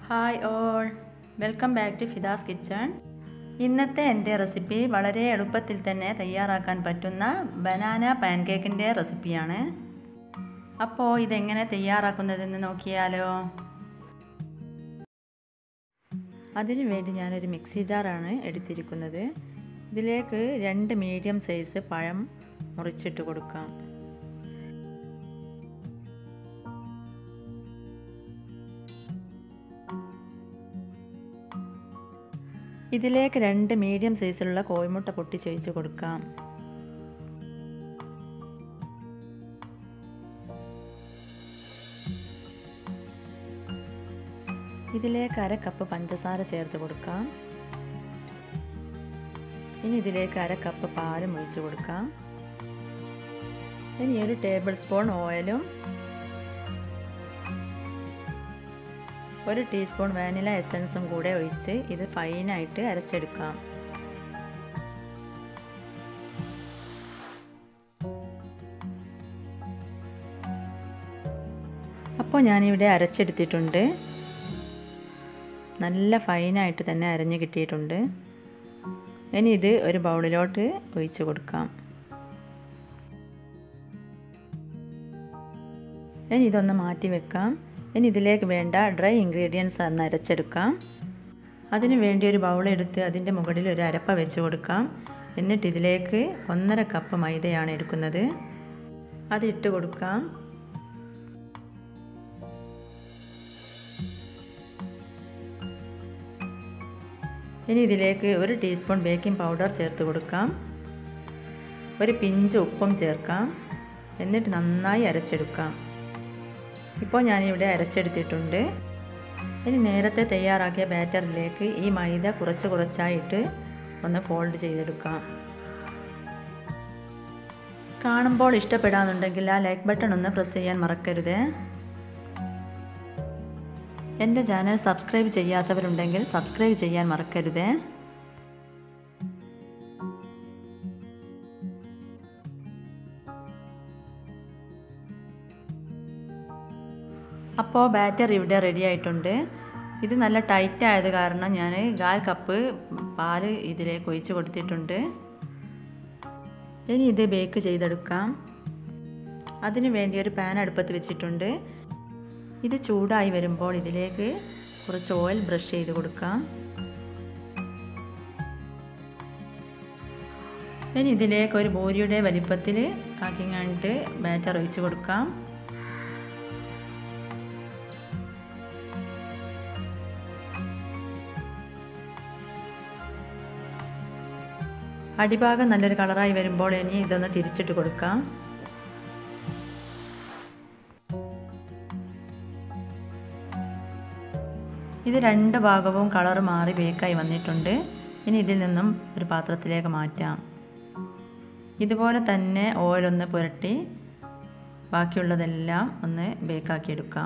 hi all welcome back to Fida's kitchen ഇന്നത്തെ എൻ്റെ recipe വളരെ എളുപ്പത്തിൽ തന്നെ തയ്യാറാക്കാൻ പറ്റുന്ന ബനാന പാൻകേക്കിൻ്റെ റെസിപ്പിയാണ് അപ്പോൾ ഇതെങ്ങനെ തയ്യാറാക്കുന്നതെന്ന് നോക്കിയാലോ അതിനു വേണ്ടി ഞാനൊരു മിക്സി ജാറാണ് എടുത്തിരിക്കുന്നത് ഇതിലേക്ക് രണ്ട് മീഡിയം സൈസ് പഴം മുറിച്ചിട്ട് കൊടുക്കാം ഇതിലേക്ക് രണ്ട് മീഡിയം സൈസിലുള്ള കോഴിമുട്ട പൊട്ടിച്ചൊഴിച്ച് കൊടുക്കാം ഇതിലേക്ക് അര കപ്പ് പഞ്ചസാര ചേർത്ത് കൊടുക്കാം ഇനി ഇതിലേക്ക് അര കപ്പ് പാലും ഒഴിച്ച് കൊടുക്കാം ഇനി ഒരു ടേബിൾ സ്പൂൺ ഓയിലും ഒരു ടീസ്പൂൺ വാനില എസൻസും കൂടെ ഒഴിച്ച് ഇത് ഫൈനായിട്ട് അരച്ചെടുക്കാം അപ്പോൾ ഞാനിവിടെ അരച്ചെടുത്തിട്ടുണ്ട് നല്ല ഫൈനായിട്ട് തന്നെ അരഞ്ഞ് കിട്ടിയിട്ടുണ്ട് ഇനി ഇത് ഒരു ബൗളിലോട്ട് ഒഴിച്ച് കൊടുക്കാം ഇനി ഇതൊന്ന് മാറ്റി വെക്കാം ഇനി ഇതിലേക്ക് വേണ്ട ഡ്രൈ ഇൻഗ്രീഡിയൻസ് ഒന്ന് അരച്ചെടുക്കാം അതിന് വേണ്ടി ഒരു ബൗളെടുത്ത് അതിൻ്റെ മുകളിൽ ഒരു അരപ്പ വെച്ച് കൊടുക്കാം എന്നിട്ട് ഇതിലേക്ക് ഒന്നര കപ്പ് മൈദയാണ് എടുക്കുന്നത് അത് ഇട്ട് കൊടുക്കാം ഇനി ഇതിലേക്ക് ഒരു ടീസ്പൂൺ ബേക്കിംഗ് പൗഡർ ചേർത്ത് കൊടുക്കാം ഒരു പിഞ്ച് ഉപ്പും ചേർക്കാം എന്നിട്ട് നന്നായി അരച്ചെടുക്കാം ഇപ്പോൾ ഞാനിവിടെ അരച്ചെടുത്തിട്ടുണ്ട് ഇനി നേരത്തെ തയ്യാറാക്കിയ ബാറ്ററിലേക്ക് ഈ മൈദ കുറച്ച് കുറച്ചായിട്ട് ഒന്ന് ഫോൾഡ് ചെയ്തെടുക്കാം കാണുമ്പോൾ ഇഷ്ടപ്പെടാന്നുണ്ടെങ്കിൽ ആ ലൈക്ക് ബട്ടൺ ഒന്ന് പ്രസ് ചെയ്യാൻ മറക്കരുത് എൻ്റെ ചാനൽ സബ്സ്ക്രൈബ് ചെയ്യാത്തവരുണ്ടെങ്കിൽ സബ്സ്ക്രൈബ് ചെയ്യാൻ മറക്കരുത് അപ്പോൾ ബാറ്റർ ഇവിടെ റെഡി ആയിട്ടുണ്ട് ഇത് നല്ല ടൈറ്റ് ആയത് കാരണം ഞാൻ കാൽ കപ്പ് പാല് ഇതിലേക്ക് ഒഴിച്ച് കൊടുത്തിട്ടുണ്ട് ഇനി ഇത് ബേക്ക് ചെയ്തെടുക്കാം അതിനു വേണ്ടി ഒരു പാൻ അടുപ്പത്ത് വെച്ചിട്ടുണ്ട് ഇത് ചൂടായി വരുമ്പോൾ ഇതിലേക്ക് കുറച്ച് ഓയിൽ ബ്രഷ് ചെയ്ത് കൊടുക്കാം ഇനി ഇതിലേക്ക് ഒരു ബോരിയുടെ വലിപ്പത്തിൽ ആക്കിങ്ങാണ്ട് ബാറ്റർ ഒഴിച്ച് കൊടുക്കാം അടിഭാഗം നല്ലൊരു കളറായി വരുമ്പോൾ ഇനി ഇതൊന്ന് തിരിച്ചിട്ട് കൊടുക്കാം ഇത് രണ്ട് ഭാഗവും കളർ മാറി ബേക്കായി വന്നിട്ടുണ്ട് ഇനി ഇതിൽ നിന്നും ഒരു പാത്രത്തിലേക്ക് മാറ്റാം ഇതുപോലെ തന്നെ ഓയിലൊന്ന് പുരട്ടി ബാക്കിയുള്ളതെല്ലാം ഒന്ന് ബേക്കാക്കി എടുക്കാം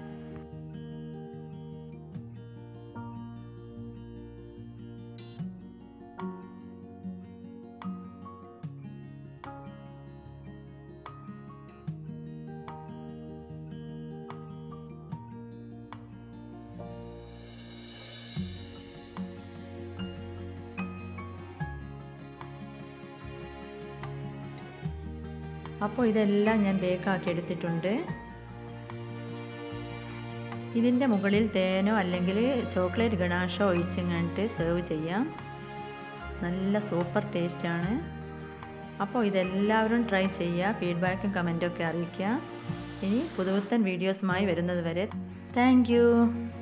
അപ്പോൾ ഇതെല്ലാം ഞാൻ ബേക്കാക്കി എടുത്തിട്ടുണ്ട് ഇതിൻ്റെ മുകളിൽ തേനോ അല്ലെങ്കിൽ ചോക്ലേറ്റ് ഗണാഷോ ഒഴിച്ചിങ്ങാണ്ട് സെർവ് ചെയ്യാം നല്ല സൂപ്പർ ടേസ്റ്റാണ് അപ്പോൾ ഇതെല്ലാവരും ട്രൈ ചെയ്യുക ഫീഡ്ബാക്കും കമൻറ്റൊക്കെ അറിയിക്കുക ഇനി പുതുപുത്തൻ വീഡിയോസുമായി വരുന്നത് വരെ താങ്ക്